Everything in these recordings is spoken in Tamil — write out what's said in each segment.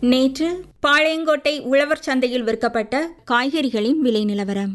நேற்று பாளையங்கோட்டை உழவர் சந்தையில் விற்கப்பட்ட காய்கறிகளின் விலை நிலவரம்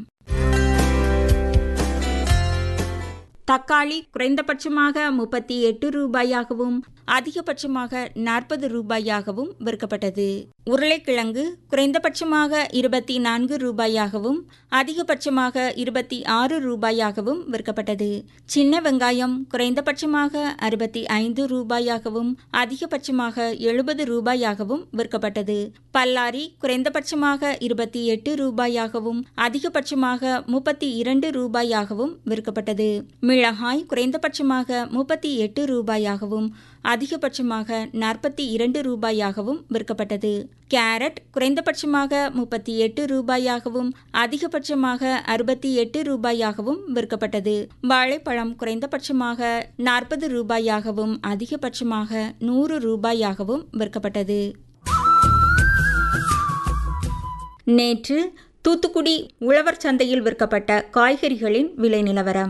தக்காளி குறைந்தபட்சமாக முப்பத்தி எட்டு ரூபாயாகவும் அதிகபட்சமாக நாற்பது ரூபாயாகவும் விற்கப்பட்டது உருளைக்கிழங்கு குறைந்தபட்சமாக இருபத்தி நான்கு ரூபாயாகவும் அதிகபட்சமாக இருபத்தி ஆறு ரூபாயாகவும் விற்கப்பட்டது சின்ன வெங்காயம் குறைந்தபட்சமாக அறுபத்தி ஐந்து ரூபாயாகவும் அதிகபட்சமாக எழுபது ரூபாயாகவும் விற்கப்பட்டது பல்லாரி குறைந்தபட்சமாக இருபத்தி எட்டு ரூபாயாகவும் அதிகபட்சமாக முப்பத்தி இரண்டு ரூபாயாகவும் விற்கப்பட்டது மிளகாய் குறைந்தபட்சமாக முப்பத்தி எட்டு ரூபாயாகவும் அதிகபட்சமாக நாற்பத்தி இரண்டு ரூபாயாகவும் விற்கப்பட்டது கேரட் குறைந்தபட்சமாக முப்பத்தி எட்டு ரூபாயாகவும் அதிகபட்சமாக அறுபத்தி எட்டு ரூபாயாகவும் விற்கப்பட்டது வாழைப்பழம் குறைந்தபட்சமாக நாற்பது ரூபாயாகவும் அதிகபட்சமாக நூறு ரூபாயாகவும் விற்கப்பட்டது நேற்று தூத்துக்குடி உழவர் சந்தையில் விற்கப்பட்ட காய்கறிகளின் விலை நிலவரம்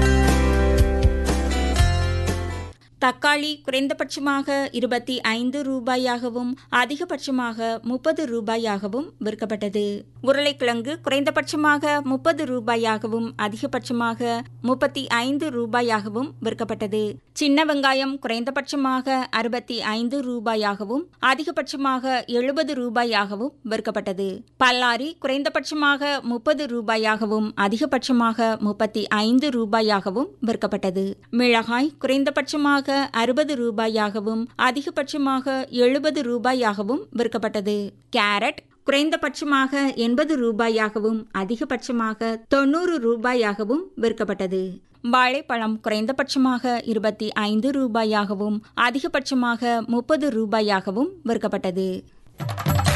தக்காளி குறைந்தபட்சமாக இருபத்தி ஐந்து ரூபாயாகவும் அதிகபட்சமாக முப்பது ரூபாயாகவும் விற்கப்பட்டது உருளைக்கிழங்கு குறைந்தபட்சமாக முப்பது ரூபாயாகவும் அதிகபட்சமாக முப்பத்தி ஐந்து ரூபாயாகவும் விற்கப்பட்டது சின்ன வெங்காயம் குறைந்தபட்சமாக அறுபத்தி ஐந்து ரூபாயாகவும் அதிகபட்சமாக எழுபது ரூபாயாகவும் விற்கப்பட்டது பல்லாரி குறைந்தபட்சமாக முப்பது ரூபாயாகவும் அதிகபட்சமாக முப்பத்தி ஐந்து ரூபாயாகவும் விற்கப்பட்டது மிளகாய் குறைந்தபட்சமாக அறுபது ரூபாயாகவும் அதிகபட்சமாக எழுபது ரூபாயாகவும் விற்கப்பட்டது கேரட் குறைந்தபட்சமாக எண்பது ரூபாயாகவும் அதிகபட்சமாக தொண்ணூறு ரூபாயாகவும் விற்கப்பட்டது வாழைப்பழம் குறைந்தபட்சமாக இருபத்தி ஐந்து ரூபாயாகவும் அதிகபட்சமாக முப்பது ரூபாயாகவும் விற்கப்பட்டது